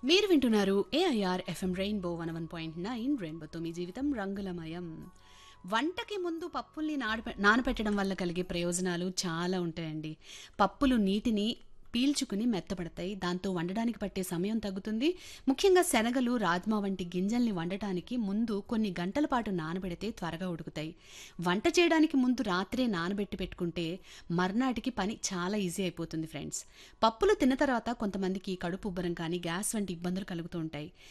మీరు వింటున్నారు AIR FM rainbow one one point nine రెయిన్బోతో మీ జీవితం రంగులమయం వంటకి ముందు పప్పుల్ని నానపె నానపెట్టడం వల్ల కలిగే ప్రయోజనాలు చాలా ఉంటాయండి పప్పులు నీటిని పీల్చుకుని మెత్తపడతాయి దాంతో వండడానికి పట్టే సమయం తగ్గుతుంది ముఖ్యంగా శనగలు రాజ్మా వంటి గింజల్ని వండటానికి ముందు కొన్ని గంటల పాటు నానబెడితే త్వరగా ఉడుకుతాయి వంట చేయడానికి ముందు రాత్రే నానబెట్టి పెట్టుకుంటే మర్నాటికి పని చాలా ఈజీ అయిపోతుంది ఫ్రెండ్స్ పప్పులు తిన్న తర్వాత కొంతమందికి కడుపు ఉబ్బరం కానీ గ్యాస్ వంటి ఇబ్బందులు కలుగుతూ ఉంటాయి